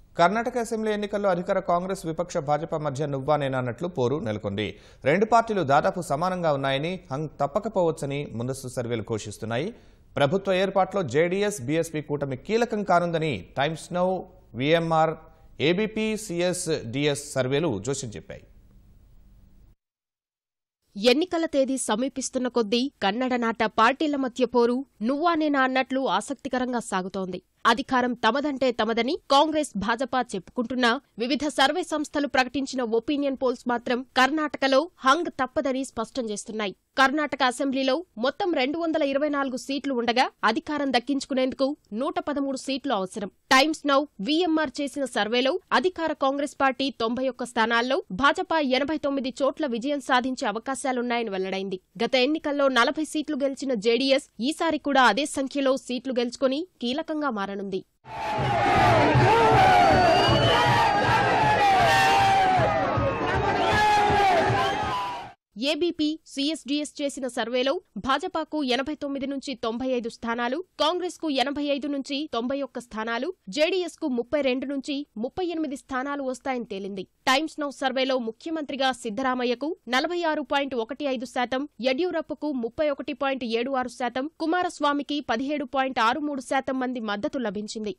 Karnataka assembly ఎన్నికల్లో అధికార కాంగ్రెస్ విపక్ష భాజపా మధ్య నువ్వానేనా అన్నట్లు పోరు నెలకొంది రెండు పార్టీలు దాదాపు సమానంగా ఉన్నాయని హంగ్ తప్పకపోవచ్చని ముందస్తు సర్వేలు ఘోషిస్తున్నాయి ప్రభుత్వ ఏర్పాట్లో జేడీఎస్ బీఎస్పీ కూటమి కీలకం కానుందని Times Now VMR ABP CSDS సర్వేలు జోషం చెప్పాయి ఎన్నికల తేదీ సమీపిస్తున్న కొద్దీ కన్నడ నాట పార్టీల మధ్య పోరు నువ్వానేనా అన్నట్లు ఆసక్తికరంగా సాగుతోంది అధికారం తమదంటే తమదని కాంగ్రెస్ భాజపా చెప్పుకుంటున్నా వివిధ సర్వే సంస్థలు ప్రకటించిన ఒపీనియన్ పోల్స్ మాత్రం కర్ణాటకలో హంగ్ తప్పదని స్పష్టం చేస్తున్నాయి కర్ణాటక అసెంబ్లీలో మొత్తం రెండు వందల ఇరవై నాలుగు సీట్లు ఉండగా అధికారం దక్కించుకునేందుకు నూట పదమూడు సీట్లు అవసరం టైమ్స్ నౌ వీఎంఆర్ చేసిన సర్వేలో అధికార కాంగ్రెస్ పార్టీ తొంభై ఒక్క స్థానాల్లో భాజపా ఎనభై తొమ్మిది చోట్ల విజయం సాధించే అవకాశాలున్నాయని వెల్లడైంది గత ఎన్నికల్లో నలభై సీట్లు గెలిచిన జేడీఎస్ ఈసారి కూడా అదే సంఖ్యలో సీట్లు గెలుచుకుని కీలకంగా మారనుంది ఏబీపీ సీఎస్డీఎస్ చేసిన సర్వేలో భాజపాకు ఎనభై తొమ్మిది నుంచి తొంభై ఐదు స్థానాలు కాంగ్రెస్ కు ఎనభై ఐదు నుంచి తొంభై ఒక్క స్థానాలు జేడీఎస్ కు ముప్పై రెండు నుంచి ముప్పై ఎనిమిది స్థానాలు వస్తాయని తేలింది టైమ్స్ నౌ సర్వేలో ముఖ్యమంత్రిగా సిద్దరామయ్యకు నలభై ఆరు పాయింట్ ఒకటి ఐదు శాతం యడ్యూరప్పకు ముప్పై ఒకటి పాయింట్ ఏడు ఆరు శాతం కుమారస్వామికి పదిహేడు పాయింట్ ఆరు మూడు శాతం మంది మద్దతు లభించింది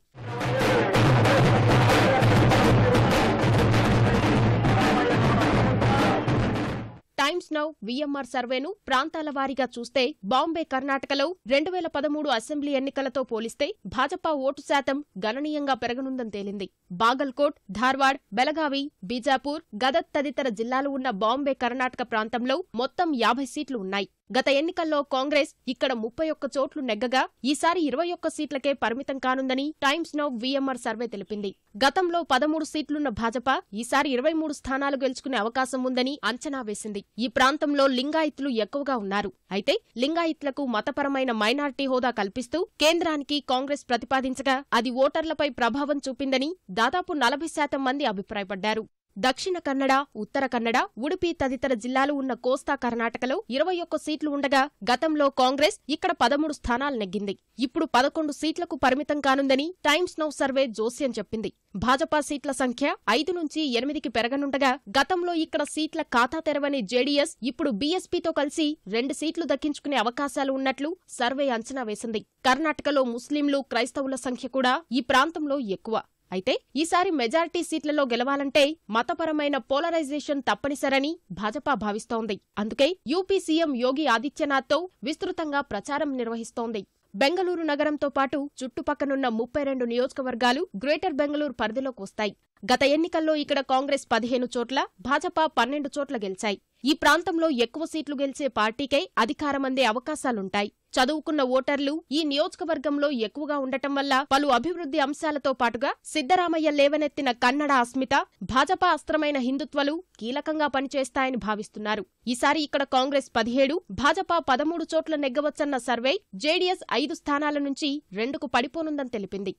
టైమ్స్ నౌ వీఎంఆర్ సర్వేను ప్రాంతాల వారీగా చూస్తే బాంబే కర్ణాటకలో రెండు వేల పదమూడు అసెంబ్లీ ఎన్నికలతో పోలిస్తే భాజపా ఓటు శాతం గణనీయంగా పెరగనుందని తేలింది బాగల్కోట్ ధార్వాడ్ బెలగావి బీజాపూర్ గదత్ తదితర జిల్లాలు ఉన్న బాంబే కర్ణాటక ప్రాంతంలో మొత్తం యాభై సీట్లు ఉన్నాయి గత ఎన్నికల్లో కాంగ్రెస్ ఇక్కడ ముప్పై ఒక్క చోట్లు నెగ్గగా ఈసారి ఇరవై ఒక్క సీట్లకే పరిమితం కానుందని టైమ్స్ నౌ వీఎంఆర్ సర్వే తెలిపింది గతంలో పదమూడు సీట్లున్న భాజపా ఈసారి ఇరవై మూడు స్థానాలు గెలుచుకునే అవకాశం ఉందని అంచనా వేసింది ఈ ప్రాంతంలో లింగాయత్లు ఎక్కువగా ఉన్నారు అయితే లింగాయత్లకు మతపరమైన మైనార్టీ హోదా కల్పిస్తూ కేంద్రానికి కాంగ్రెస్ ప్రతిపాదించగా అది ఓటర్లపై ప్రభావం చూపిందని దాదాపు నలభై శాతం మంది అభిప్రాయపడ్డారు దక్షిణ కన్నడ ఉత్తర కన్నడ ఉడిపి తదితర జిల్లాలు ఉన్న కోస్తా కర్ణాటకలో ఇరవై ఒక్క సీట్లు ఉండగా గతంలో కాంగ్రెస్ ఇక్కడ పదమూడు స్థానాలు నెగ్గింది ఇప్పుడు పదకొండు సీట్లకు పరిమితం కానుందని టైమ్స్ నౌ సర్వే జోస్యం చెప్పింది భాజపా సీట్ల సంఖ్య ఐదు నుంచి ఎనిమిదికి పెరగనుండగా గతంలో ఇక్కడ సీట్ల ఖాతా తెరవని జేడీఎస్ ఇప్పుడు బీఎస్పీతో కలిసి రెండు సీట్లు దక్కించుకునే అవకాశాలు ఉన్నట్లు సర్వే అంచనా వేసింది కర్ణాటకలో ముస్లింలు క్రైస్తవుల సంఖ్య కూడా ఈ ప్రాంతంలో ఎక్కువ అయితే ఈసారి మెజారిటీ సీట్లలో గెలవాలంటే మతపరమైన పోలరైజేషన్ తప్పనిసరని భాజపా భావిస్తోంది అందుకే యూపీ సీఎం యోగి ఆదిత్యనాథ్తో విస్తృతంగా ప్రచారం నిర్వహిస్తోంది బెంగళూరు నగరంతో పాటు చుట్టుపక్కనున్న ముప్పై రెండు నియోజకవర్గాలు గ్రేటర్ బెంగళూరు పరిధిలోకి వస్తాయి గత ఎన్నికల్లో ఇక్కడ కాంగ్రెస్ పదిహేను చోట్ల భాజపా పన్నెండు చోట్ల గెలిచాయి ఈ ప్రాంతంలో ఎక్కువ సీట్లు గెలిచే పార్టీకే అధికారమందే అవకాశాలుంటాయి చదువుకున్న ఓటర్లు ఈ నియోజకవర్గంలో ఎక్కువగా ఉండటం వల్ల పలు అభివృద్ధి అంశాలతో పాటుగా సిద్దరామయ్య లేవనెత్తిన కన్నడ అస్మిత భాజపా అస్త్రమైన హిందుత్వలు కీలకంగా పనిచేస్తాయని భావిస్తున్నారు ఈసారి ఇక్కడ కాంగ్రెస్ పదిహేడు భాజపా పదమూడు చోట్ల నెగ్గవచ్చన్న సర్వే జేడీఎస్ ఐదు స్థానాల నుంచి రెండుకు పడిపోనుందని తెలిపింది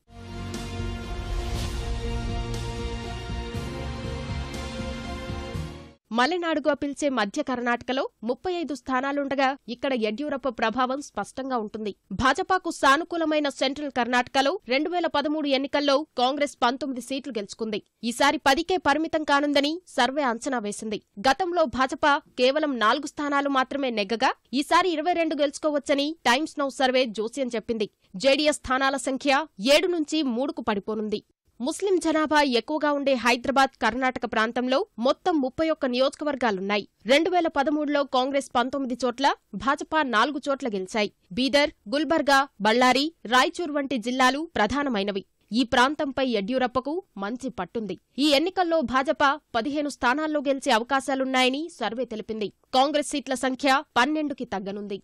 మలెనాడుగా పిలిచే మధ్య కర్ణాటకలో ముప్పై ఐదు స్థానాలుండగా ఇక్కడ యడ్యూరప్ప ప్రభావం స్పష్టంగా ఉంటుంది భాజపాకు సానుకూలమైన సెంట్రల్ కర్ణాటకలో రెండు వేల పదమూడు ఎన్నికల్లో కాంగ్రెస్ పంతొమ్మిది సీట్లు గెలుచుకుంది ఈసారి పదికే పరిమితం కానుందని సర్వే అంచనా వేసింది గతంలో భాజపా కేవలం నాలుగు స్థానాలు మాత్రమే నెగ్గగా ఈసారి ఇరవై రెండు గెలుచుకోవచ్చని టైమ్స్ నౌ సర్వే జోస్యం చెప్పింది జేడీఎస్ స్థానాల సంఖ్య ఏడు నుంచి మూడుకు పడిపోనుంది ముస్లిం జనాభా ఎక్కువగా ఉండే హైదరాబాద్ కర్ణాటక ప్రాంతంలో మొత్తం ముప్పై ఒక్క నియోజకవర్గాలున్నాయి రెండు వేల పదమూడులో కాంగ్రెస్ పంతొమ్మిది చోట్ల భాజపా నాలుగు చోట్ల గెలిచాయి బీదర్ గుల్బర్గా బళ్ళారి రాయచూర్ వంటి జిల్లాలు ప్రధానమైనవి ఈ ప్రాంతంపై యడ్యూరప్పకు మంచి పట్టుంది ఈ ఎన్నికల్లో భాజపా పదిహేను స్థానాల్లో గెలిచే అవకాశాలున్నాయని సర్వే తెలిపింది కాంగ్రెస్ సీట్ల సంఖ్య పన్నెండుకి తగ్గనుంది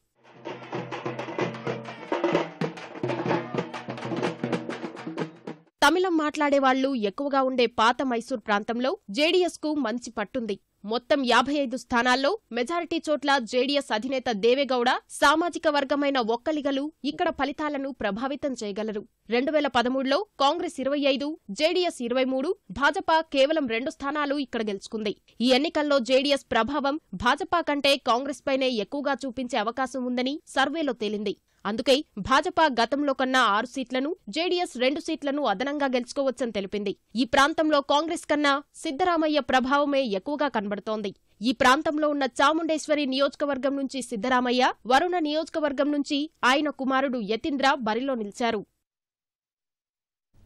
తమిళం మాట్లాడేవాళ్లు ఎక్కువగా ఉండే పాత మైసూర్ ప్రాంతంలో జేడీఎస్ కు మంచి పట్టుంది మొత్తం యాభై ఐదు స్థానాల్లో మెజారిటీ చోట్ల జేడీఎస్ అధినేత దేవేగౌడ సామాజిక వర్గమైన ఒక్కలిగలు ఇక్కడ ఫలితాలను ప్రభావితం చేయగలరు రెండు వేల పదమూడులో కాంగ్రెస్ ఇరవై ఐదు జేడీఎస్ ఇరవై మూడు భాజపా కేవలం రెండు స్థానాలు ఇక్కడ గెలుచుకుంది ఈ ఎన్నికల్లో జేడీఎస్ ప్రభావం భాజపా కంటే కాంగ్రెస్ పైనే ఎక్కువగా చూపించే అవకాశం ఉందని సర్వేలో తేలింది అందుకే భాజపా గతంలో కన్నా ఆరు సీట్లను జేడీఎస్ రెండు సీట్లను అదనంగా గెలుచుకోవచ్చని తెలిపింది ఈ ప్రాంతంలో కాంగ్రెస్ కన్నా సిద్దరామయ్య ప్రభావమే ఎక్కువగా కనబడుతోంది ఈ ప్రాంతంలో ఉన్న చాముండేశ్వరి నియోజకవర్గం నుంచి సిద్దరామయ్య వరుణ నియోజకవర్గం నుంచి ఆయన కుమారుడు యతీంద్ర బరిలో నిలిచారు